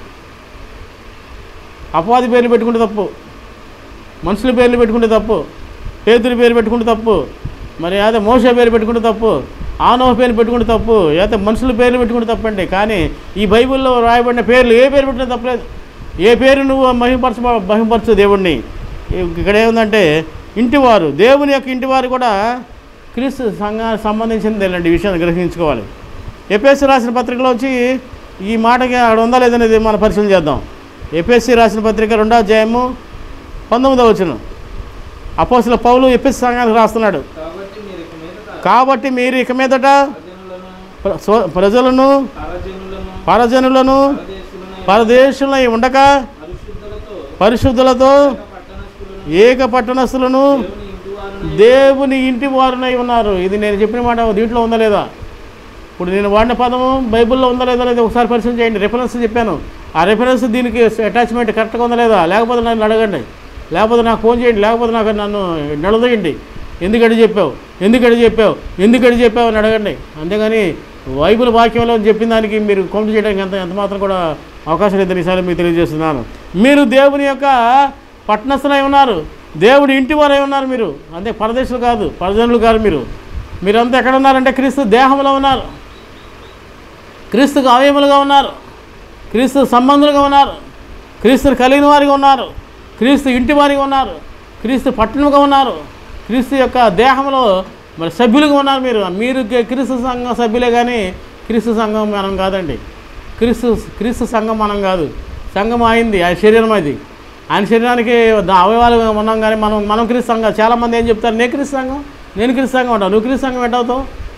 అపవాది పేర్లు పెట్టుకుంటే తప్పు మనుషుల పేర్లు పెట్టుకుంటే తప్పు పేతుడి పేరు పెట్టుకుంటే తప్పు మరి అదే మోస పేరు పెట్టుకుంటే తప్పు ఆనవ పేరు పెట్టుకుంటే తప్పు అయితే మనుషుల పేర్లు పెట్టుకుంటే తప్పండి కానీ ఈ బైబిల్లో రాయబడిన పేర్లు ఏ పేరు పెట్టినా తప్పలేదు ఏ పేరు నువ్వు మహిమపరచ మహిమపరచు దేవుణ్ణి ఇక్కడ ఏముందంటే ఇంటివారు దేవుని యొక్క ఇంటివారు కూడా క్రీస్తు సంఘానికి సంబంధించింది ఈ విషయాన్ని గ్రహించుకోవాలి ఎపిఎస్సి రాసిన పత్రికలోంచి ఈ మాటకి అక్కడ ఉందా లేదనేది మనం పరిశీలన చేద్దాం ఎపిఎస్సి రాసిన పత్రిక రెండో అధ్యాయము పంతొమ్మిదవ వచనం అపోసల పౌలు ఎపిఎస్సి సంఘానికి రాస్తున్నాడు కాబట్టి మీరు ఇక మీదట కాబట్టి మీరు ఇక మీదట ప్రజనులను ప్ర- స్వ- ప్రజలను పరజనులను పరజనులను పరదేశులను పరదేశంలో ఉండక పరిశుద్ధులతో పరిశుద్ధులతో పట్టణస్థులను ఏక పట్టణస్థులను దేవుని ఇంటివారును దేవుని ఇంటి వారునై ఉన్నారు ఇది నేను చెప్పిన మాట దీంట్లో ఉందా లేదా ఇప్పుడు నేను వాడిన పదము బైబిల్లో ఉందా లేదా లేదా ఒకసారి పరిశీలన చేయండి రెఫరెన్స్ చెప్పాను ఆ రెఫరెన్స్ దీనికి అటాచ్మెంట్ కరెక్ట్గా ఉందా లేదా లేకపోతే నన్ను అడగండి లేకపోతే నాకు ఫోన్ చేయండి లేకపోతే నాకు నన్ను నిలదీయండి ఎందుకని చెప్పావు ఎందుకని చెప్పావు ఎందుకని చెప్పావు అని అడగండి అంతేగాని బైబిల్ వాక్యంలో చెప్పిన దానికి మీరు కౌంట్ చేయడానికి ఎంత ఎంత మాత్రం కూడా అవకాశం లేదని ఈసారి మీకు తెలియజేస్తున్నాను మీరు దేవుని యొక్క పట్టణస్థులై ఉన్నారు దేవుడి ఇంటి వారై ఉన్నారు మీరు అంతే పరదేశులు కాదు పరజనులు కాదు మీరు మీరంతా ఎక్కడ ఉన్నారంటే క్రీస్తు దేహంలో ఉన్నారు క్రీస్తుకు అవయములుగా ఉన్నారు క్రీస్తు సంబంధులుగా ఉన్నారు క్రీస్తుని కలిగిన వారిగా ఉన్నారు క్రీస్తు ఇంటి వారిగా ఉన్నారు క్రీస్తు పట్టణంగా ఉన్నారు క్రీస్తు యొక్క దేహంలో మరి సభ్యులుగా ఉన్నారు మీరు మీరు కే- క్రీస్తు సంఘం సభ్యులే కానీ క్రీస్తు సంఘం మనం కాదండి క్రీస్తు క్రీస్తు సంఘం మనం కాదు సంఘం అయింది ఆయన శరీరం అది ఆయన శరీరానికి దా- అవయవాలు ఉన్నాం కానీ మనం మనం క్రీస్తు సంఘం చాలామంది ఏం చెప్తారు నేను క్రీస్తు సంఘం నేను క్రీస్తు సంఘం అంటావు నువ్వు క్రీస్తు సంఘం ఎట్టవుతావు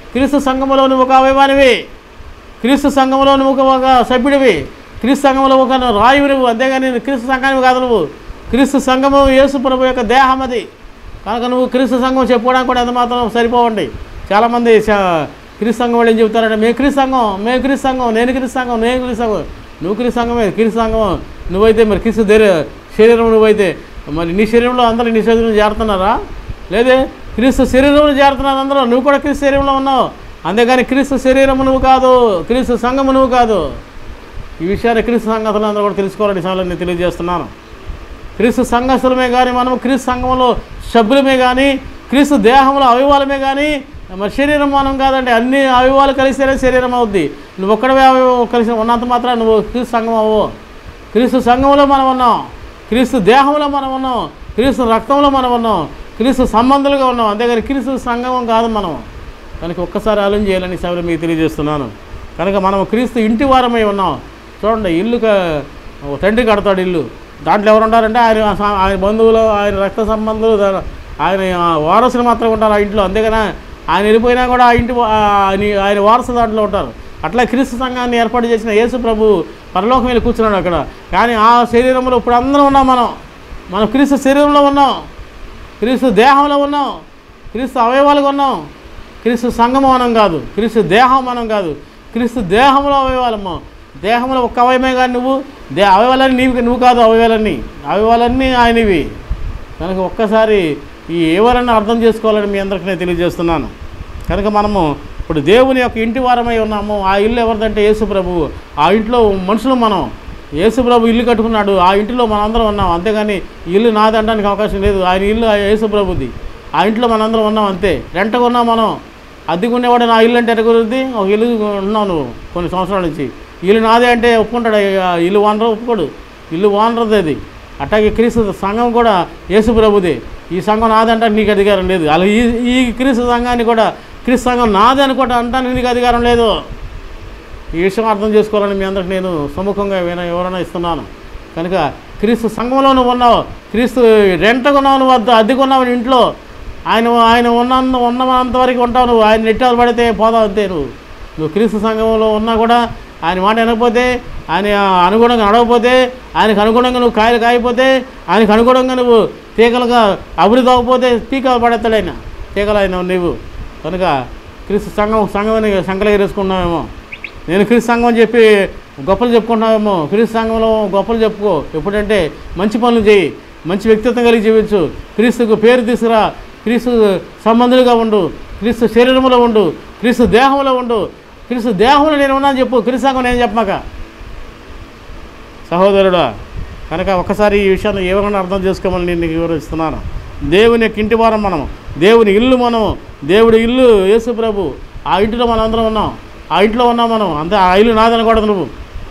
క్రీస్తు సంఘములో నువ్వు ఒక అవయవానివి క్రీస్తు సంఘంలో నువ్వు ఒక- ఒక సభ్యుడివి క్రీస్తు సంఘంలో ఒక రాయువు నువ్వు అంతేగాని నువ్వు క్రీస్తు సంఘానివి కాదు నువ్వు క్రీస్తు సంఘము యేసు ప్రభు యొక్క దేహం అది కనుక నువ్వు క్రీస్తు సంఘం చెప్పుకోవడానికి కూడా ఎంత మాత్రం సరిపోవండి చాలామంది చ- క్రీస్తు సంఘం వాళ్ళు ఏం చెప్తారంటే మేము క్రీస్తు సంఘం మేము క్రీస్తు సంఘం నేను క్రీస్తు సంఘం నేను క్రీస్తు సంఘం నువ్వు క్రీస్తు సంఘమే క్రీస్తు సంఘం నువ్వైతే మరి క్రీస్తు దేర శరీరం నువ్వైతే మరి నీ శరీరంలో అందరూ నీ శరీరంలో చేరుతున్నారా లేదే క్రీస్తు శరీరంలో చేరుతున్నారు అందరూ నువ్వు కూడా క్రీస్తు శరీరంలో ఉన్నావు అంతేగాని క్రీస్తు శరీరము నువ్వు కాదు క్రీస్తు సంఘము నువ్వు కాదు ఈ విషయాన్ని క్రీస్తు సంగతులు అందరూ కూడా తెలుసుకోవాలని సమయంలో నేను తెలియజేస్తున్నాను క్రీస్తు సంఘస్థులమే కానీ మనం క్రీస్తు సంఘంలో సభ్యులమే కానీ క్రీస్తు దేహంలో అవయవాలమే కానీ మరి శరీరం మనం కాదండి అన్ని అవయవాలు కలిస్తేనే శరీరం అవుద్ది నువ్వు ఒక్కడవే అవయవం కలిసి ఉన్నంత మాత్రం నువ్వు క్రీస్తు సంఘం అవ్వవు క్రీస్తు సంఘంలో మనం ఉన్నాం క్రీస్తు దేహంలో మనం ఉన్నాం క్రీస్తు రక్తంలో మనం ఉన్నాం క్రీస్తు సంబంధులుగా ఉన్నాం అంతేగాని క్రీస్తు సంగమం కాదు మనం కనుక ఒక్కసారి ఆలోచన చేయాలని సభలో మీకు తెలియజేస్తున్నాను కనుక మనం క్రీస్తు ఇంటి వారమై ఉన్నాం చూడండి ఇల్లు క- ఓ తండ్రి కడతాడు ఇల్లు దాంట్లో ఎవరు ఉంటారంటే ఆయన స- ఆయన బంధువులు ఆయన రక్త సంబంధులు దా- ఆయన ఆ, వారసులు మాత్రం ఉంటారు ఆ ఇంట్లో అంతేగాని ఆయన వెళ్ళిపోయినా కూడా ఆ ఇంటి వా- ఆ, ఆయన- ఆయన వారసు దాంట్లో ఉంటారు అట్లా క్రీస్తు సంఘాన్ని ఏర్పాటు చేసిన యేసు ప్రభు పరలోకం వెళ్ళి కూర్చున్నాడు అక్కడ కానీ ఆ శరీరంలో ఇప్పుడు అందరం ఉన్నాం మనం మనం క్రీస్తు శరీరంలో ఉన్నాం క్రీస్తు దేహంలో ఉన్నాం క్రీస్తు అవయవాలుగా ఉన్నాం క్రీస్తు సంఘం మనం కాదు క్రీస్తు దేహం మనం కాదు క్రీస్తు దేహంలో అవయవాలమ్మో దేహంలో ఒక్క అవయమే కానీ నువ్వు దే అవయవాలన్నీ నీవు నువ్వు కాదు అవయవాలన్నీ అవయవాలన్నీ ఆయనవి కనుక ఒక్కసారి ఈ ఎవరన్నా అర్థం చేసుకోవాలని మీ అందరికీ నేను తెలియజేస్తున్నాను కనుక మనము ఇప్పుడు దేవుని యొక్క ఇంటి వారమై ఉన్నాము ఆ ఇల్లు ఎవరిదంటే యేసు ప్రభువు ఆ ఇంట్లో మనుషులు మనం యేసు ప్రభు ఇల్లు కట్టుకున్నాడు ఆ ఇంటిలో మనందరం ఉన్నాం అంతేగాని ఈ ఇల్లు నాది అనడానికి అవకాశం లేదు ఆయన ఇల్లు ఆ యేసు ప్రభుది ఆ ఇంట్లో మనందరం ఉన్నాం అంతే రెంటగా ఉన్నాం మనం అద్దెకు ఉండేవాడు నా ఇల్లు అంటే ఎరుగురుద్ది ఒక ఇల్లు ఉన్నావు నువ్వు కొన్ని సంవత్సరాల నుంచి ఇల్లు నాదే అంటే ఒప్పుకుంటాడు ఆ ఇల్లు ఓనర్ ఒప్పుకోడు ఇల్లు ఓనర్ది అది అట్లాగే క్రీస్తు సంఘం కూడా యేసు ప్రభుదే ఈ సంఘం నాదంటే నీకు అధికారం లేదు అలా ఈ ఈ క్రీస్తు సంఘాన్ని కూడా క్రీస్తు సంఘం నాది అనుకోవటం అంటానికి నీకు అధికారం లేదు ఈ విషయం అర్థం చేసుకోవాలని మీ అందరికి నేను సముఖంగా విన వివరణ ఇస్తున్నాను కనుక క్రీస్తు సంఘంలో నువ్వు ఉన్నావు క్రీస్తు రెంటకున్నావు నువ్వు వద్ద అద్దెకున్నావు నీ ఇంట్లో ఆయన ఆయన ఉన్న ఉన్నంత వరకు ఉంటావు నువ్వు ఆయన నెట్టాలు పడితే పోదావు అంతే నువ్వు నువ్వు క్రీస్తు సంఘంలో ఉన్నా కూడా ఆయన మాట వినకపోతే ఆయన అనుగుణంగా నడవకపోతే ఆయనకు అనుగుణంగా నువ్వు కాయలు కాయకపోతే ఆయనకు అనుగుణంగా నువ్వు తీగలుగా అభివృద్ధి అవ్వకపోతే తీగలు పడేస్తాడు ఆయన తీగలు ఆయన నువ్వు కనుక క్రీస్తు సంఘం సంఘమని సంకలు ఎరేసుకున్నావేమో నేను క్రీస్తు సంఘం అని చెప్పి గొప్పలు చెప్పుకుంటున్నావేమో క్రీస్తు సంఘంలో గొప్పలు చెప్పుకో ఎప్పుడంటే మంచి పనులు చేయి మంచి వ్యక్తిత్వం కలిగి జీవించు క్రీస్తుకు పేరు తీసుకురా క్రీస్తు సంబంధులుగా ఉండు క్రీస్తు శరీరంలో ఉండు క్రీస్తు దేహంలో ఉండు క్రీస్తు దేహంలో నేను ఉన్నాను చెప్పు క్రీస్తు సంఘం నేను చెప్పమాక సహోదరుడా కనుక ఒకసారి ఈ విషయాన్ని ఎవరైనా అర్థం చేసుకోమని నేను నీకు వివరిస్తున్నాను దేవుని యొక్క ఇంటి వారం మనం దేవుని ఇల్లు మనం దేవుడి ఇల్లు యేసు ప్రభు ఆ ఇంటిలో మనం అందరం ఉన్నాం ఆ ఇంట్లో ఉన్నాం మనం అంతే ఆ ఇల్లు నాదనకూడదు నువ్వు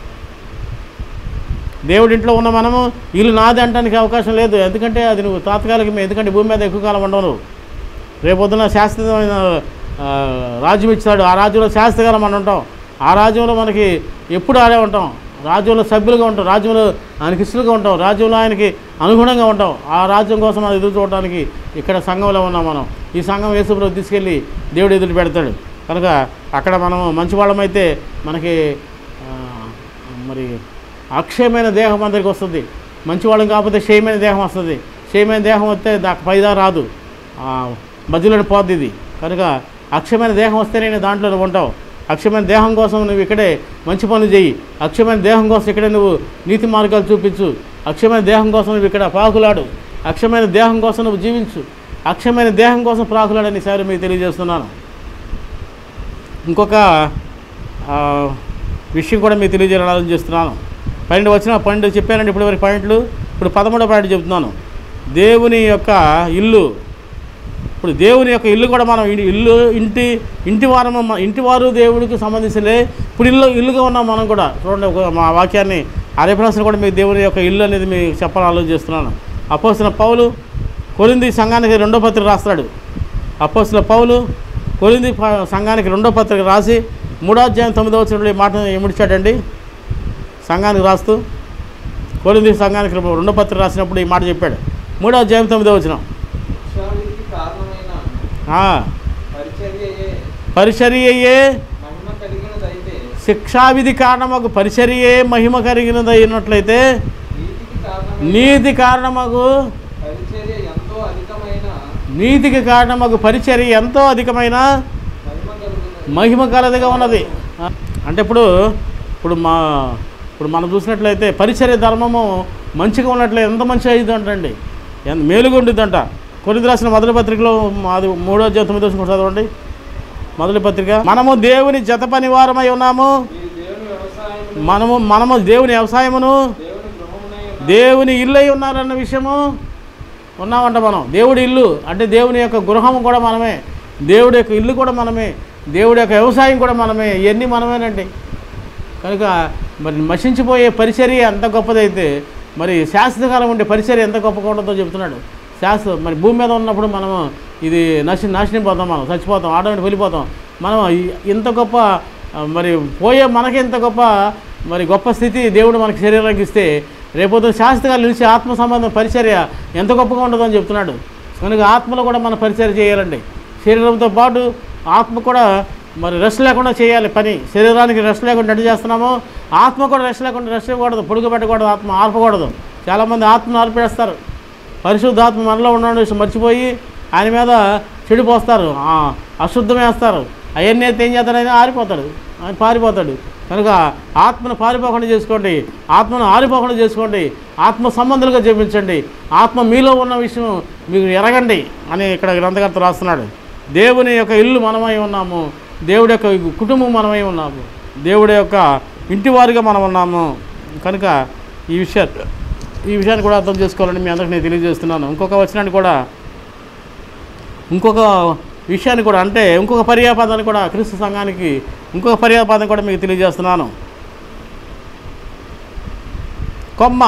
దేవుడి ఇంట్లో ఉన్న మనము ఇల్లు నాది అంటానికి అవకాశం లేదు ఎందుకంటే అది నువ్వు తాత్కాలికమే ఎందుకంటే భూమి మీద ఎక్కువ కాలం ఉండవు నువ్వు రేపొద్దున శాస్త్రీయమైన ఆ, రాజ్యం ఇచ్చాడు ఆ రాజ్యంలో శాస్త్రకాలం మనం ఉంటాం ఆ రాజ్యంలో మనకి ఎప్పుడు ఆడే ఉంటాం రాజ్యంలో సభ్యులుగా ఉంటాం రాజ్యంలో ఆయనకి ఇష్టలుగా ఉంటాం రాజ్యంలో ఆయనకి అనుగుణంగా ఉంటాం ఆ రాజ్యం కోసం మనం ఎదురు చూడటానికి ఇక్కడ సంఘంలో ఉన్నాం మనం ఈ సంఘం యేసుప్రభు తీసుకెళ్ళి దేవుడు ఎదురు పెడతాడు కనుక అక్కడ మనం మంచి వాళ్ళమైతే మనకి ఆ, మరి అక్షయమైన దేహం అందరికి వస్తుంది మంచి వాళ్ళం కాకపోతే క్షయమైన దేహం వస్తుంది క్షయమైన దేహం వస్తే దాకా పైదా రాదు ఆ, మధ్యలోనే పోద్ది ఇది కనుక అక్షయమైన దేహం వస్తేనే నేను దాంట్లో నువ్వు ఉంటావు అక్షయమైన దేహం కోసం నువ్వు ఇక్కడే మంచి పనులు చేయి అక్షయమైన దేహం కోసం ఇక్కడే నువ్వు నీతి మార్గాలు చూపించు అక్షయమైన దేహం కోసం నువ్వు ఇక్కడ పాకులాడు అక్షయమైన దేహం కోసం నువ్వు జీవించు అక్షయమైన దేహం కోసం ప్రాకులాడని సార్ మీకు తెలియజేస్తున్నాను ఇంకొక ఆ, విషయం కూడా మీకు తెలియజేయాలని ఆలోచన చేస్తున్నాను పన్నెండు వచ్చిన పన్నెండు చెప్పానండి ఇప్పుడు వరకు పాయింట్లు ఇప్పుడు పదమూడో పాయింట్ చెప్తున్నాను దేవుని యొక్క ఇల్లు ఇప్పుడు దేవుని యొక్క ఇల్లు కూడా మనం ఇల్లు- ఇల్లు ఇంటి ఇంటి వారం ఇంటి వారు దేవుడికి సంబంధించినలే ఇప్పుడు ఇల్లు ఇల్లుగా ఉన్నాం మనం కూడా చూడండి ఒక మా వాక్యాన్ని అరేపరాసిన కూడా మీకు దేవుని యొక్క ఇల్లు అనేది మీకు చెప్పాలని ఆలోచిస్తున్నాను అపోసిన పౌలు కొరింది సంఘానికి రెండో పత్రిక రాస్తాడు అపోసిన పౌలు కొరింది ప- సంఘానికి రెండో పత్రిక రాసి మూడో అధ్యాయం తొమ్మిదో వచ్చినప్పుడు ఈ మాట ఏమిడిచాడండి సంఘానికి రాస్తూ కొరింది సంఘానికి రెండో పత్రిక రాసినప్పుడు ఈ మాట చెప్పాడు మూడో అధ్యాయం తొమ్మిదో వచ్చిన విషయానికి కారణమైన పరిచర్యయే పరిచర్యయే మహిమ కలిగినదైతే శిక్షావిధి కారణమగు పరిచర్యే మహిమ కలిగినది అయినట్లయితే నీతికి కారణమైన నీతి కారణమగు పరిచర్య ఎంతో అధికమైన నీతికి కారణమగు పరిచర్య ఎంతో అధికమైన మహిమ కలుగుతుంది మహిమ కలదిగా ఉన్నది అంటే ఇప్పుడు ఇప్పుడు మా ఇప్పుడు మనం చూసినట్లయితే పరిచర్య ధర్మము మంచిగా ఉన్నట్లయితే ఎంత మంచిగా అయ్యిందంటండి ఎంత మేలుగా ఉండిద్దంట కొలిది రాసిన మొదటి పత్రికలో అది మూడో అధ్యాయం తొమ్మిదో వచ్చిన చదవండి మొదటి పత్రిక మనము దేవుని జత పని వారమై ఉన్నాము మీరు దేవుని వ్యవసాయం మనము మనము దేవుని వ్యవసాయమును దేవుని గృహమునై ఉన్న దేవుని ఇల్లు అయి ఉన్నారన్న విషయము ఉన్నామంట మనం దేవుడి ఇల్లు అంటే దేవుని యొక్క గృహం కూడా మనమే దేవుడి యొక్క ఇల్లు కూడా మనమే దేవుడి యొక్క వ్యవసాయం కూడా మనమే ఇవన్నీ మనమేనండి కనుక మరి నశించిపోయే పరిచర్య ఎంత గొప్పదైతే మరి శాశ్వతకాలం ఉండే పరిచర్య ఎంత గొప్పగా ఉంటుందో చెప్తున్నాడు శాశ్వత మరి భూమి మీద ఉన్నప్పుడు మనము ఇది నశి నాశనం పోతాం మనం చచ్చిపోతాం ఆటోమేటిక్ వెళ్ళిపోతాం మనం ఈ- ఇంత గొప్ప ఆ, మరి పోయే మనకి ఇంత గొప్ప మరి గొప్ప స్థితి దేవుడు మనకి శరీరానికి ఇస్తే రేపొద్దు శాశ్వతకాలం నిలిచి ఆత్మ సంబంధం పరిచర్య ఎంత గొప్పగా ఉంటుందో అని చెప్తున్నాడు కనుక ఆత్మలో కూడా మనం పరిచర్య చేయాలండి శరీరంతో పాటు ఆత్మ కూడా మరి రెస్ట్ లేకుండా చేయాలి పని శరీరానికి రెస్ట్ లేకుండా ఎటు చేస్తున్నామో ఆత్మ కూడా రెస్ట్ లేకుండా రెస్ట్ ఇవ్వకూడదు పొడుగు పెట్టకూడదు ఆత్మ ఆర్పకూడదు చాలామంది ఆత్మను ఆర్పేస్తారు పరిశుద్ధాత్మ మనలో ఉండడం విషయం మర్చిపోయి ఆయన మీద చెడు పోస్తారు ఆ, అశుద్ధం వేస్తారు అవన్నీ అయితే ఏం చేస్తాడు ఆయన ఆరిపోతాడు ఆయన పారిపోతాడు కనుక ఆత్మను పారిపోకుండా చేసుకోండి ఆత్మను ఆరిపోకుండా చేసుకోండి ఆత్మ సంబంధాలుగా జీవించండి ఆత్మ మీలో ఉన్న విషయం మీకు ఎరగండి అని ఇక్కడ గ్రంథకర్త రాస్తున్నాడు దేవుని యొక్క ఇల్లు మనమై ఉన్నాము దేవుడి యొక్క కుటుంబం మనమై ఉన్నాము దేవుడి యొక్క ఇంటి వారిగా మనం ఉన్నాము కనుక ఈ విషయాన్ని ఈ విషయాన్ని కూడా అర్థం చేసుకోవాలని మీ అందరికి నేను తెలియజేస్తున్నాను ఇంకొక వచనాన్ని కూడా ఇంకొక విషయాన్ని కూడా అంటే ఇంకొక పర్యాపదాన్ని కూడా క్రీస్తు సంఘానికి ఇంకొక పర్యాపదం కూడా మీకు తెలియజేస్తున్నాను కొమ్మ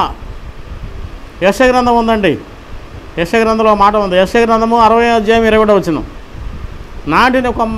యశగ్రంథం ఉందండి యశగ్రంథంలో మాట ఉంది యశగ్రంథము అరవై అధ్యాయం ఇరవై ఒకటో వచ్చిన నాటిన కొమ్మ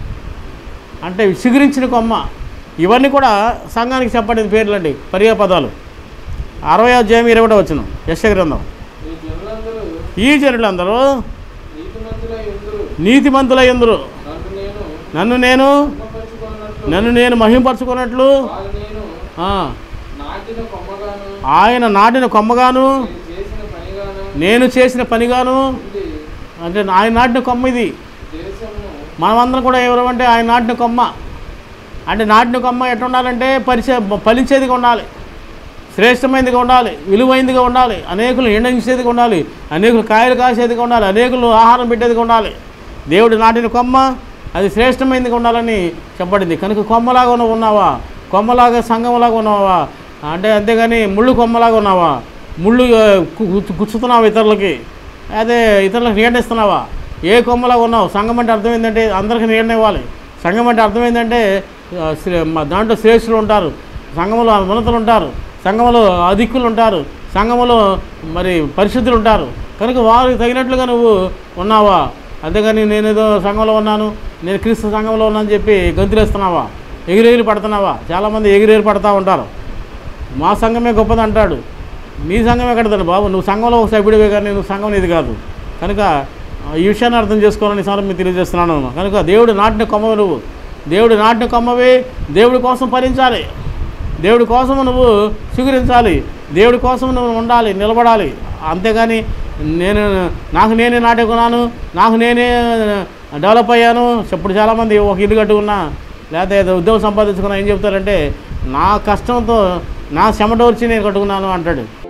అంటే చిగురించిన కొమ్మ ఇవన్నీ కూడా సంఘానికి చెప్పబడిన పేర్లండి పర్యాపదాలు అరవై అధ్యాయం ఇరవై ఒకటో వచ్చిన యశగ్రంథం ఈ జనులందరూ ఈ జనులందరూ నీతిమంతులై ఉందురు నీతిమంతులై ఎందురు నన్ను నేను నన్ను నేను మహిమపరచుకున్నట్లు నన్ను నేను మహింపరచుకున్నట్లు వారు నేను ఆ, నాటిన కొమ్మగాను ఆయన నాటిన కొమ్మగాను నేను చేసిన పనిగాను నేను చేసిన పనిగాను ఉంది అంటే ఆయన నాటిన కొమ్మ ఇది దేశము మనమందరం కూడా ఎవరమంటే ఆయన నాటిన కొమ్మ అంటే నాటిన కొమ్మ ఎట్లా ఉండాలంటే పరిచయ ఫలించేదిగా ఉండాలి శ్రేష్టమైనదిగా ఉండాలి విలువైనదిగా ఉండాలి అనేకులు ఎండించేదిగా ఉండాలి అనేకులు కాయలు కాసేదిగా ఉండాలి అనేకులు ఆహారం పెట్టేదిగా ఉండాలి దేవుడు నాటిన కొమ్మ అది శ్రేష్టమైనదిగా ఉండాలని చెప్పబడింది కనుక కొమ్మలాగా ఉన్న- ఉన్నావా కొమ్మలాగా సంఘంలాగా ఉన్నావా అంటే అంతేగాని ముళ్ళు కొమ్మలాగా ఉన్నావా ముళ్ళు ఆ, గు- గు- గుచ్చుతున్నావా ఇతరులకి అదే ఇతరులకు నీడనిస్తున్నావా ఏ కొమ్మలాగా ఉన్నావు సంఘం అంటే అర్థం ఏంటంటే అందరికీ నీడనివ్వాలి సంఘం అంటే అర్థం ఏంటంటే ఆ, శ్రే- మ- దాంట్లో శ్రేష్ఠులు ఉంటారు సంఘంలో ఉన్నతులు ఉంటారు సంఘంలో అధిక్కులు ఉంటారు సంఘంలో మరి పరిశుద్ధులు ఉంటారు కనుక వారికి తగినట్లుగా నువ్వు ఉన్నావా అంతేగాని నేనేదో సంఘంలో ఉన్నాను నేను క్రీస్తు సంఘంలో ఉన్నానని చెప్పి గంతులేస్తున్నావా ఎగిరెగిరి పడుతున్నావా చాలామంది ఎగిరెగిరి పడతా ఉంటారు మా సంఘమే గొప్పది అంటాడు నీ సంఘం ఎక్కడదండి బాబు నువ్వు సంఘంలో ఒక సభ్యుడివే కానీ నువ్వు సంఘం ఇది కాదు కనుక ఆ, ఈ విషయాన్ని అర్థం చేసుకోవాలని సార్ మీకు తెలియజేస్తున్నాను కనుక దేవుడు నాటిన కొమ్మవి నువ్వు దేవుడు నాటిన కొమ్మవి దేవుడి కోసం ఫలించాలి దేవుడి కోసం నువ్వు చిగురించాలి దేవుడి కోసం నువ్వు ఉండాలి నిలబడాలి అంతేగాని నేను నాకు నేనే నాటుకున్నాను నాకు నేనే డెవలప్ అయ్యాను ఇప్పుడు చాలామంది ఒక ఇల్లు కట్టుకున్నా లేకపోతే ఏదో ఉద్యోగం సంపాదించుకున్నా ఏం చెప్తారంటే నా కష్టంతో నా చెమట వచ్చి నేను కట్టుకున్నాను అంటాడు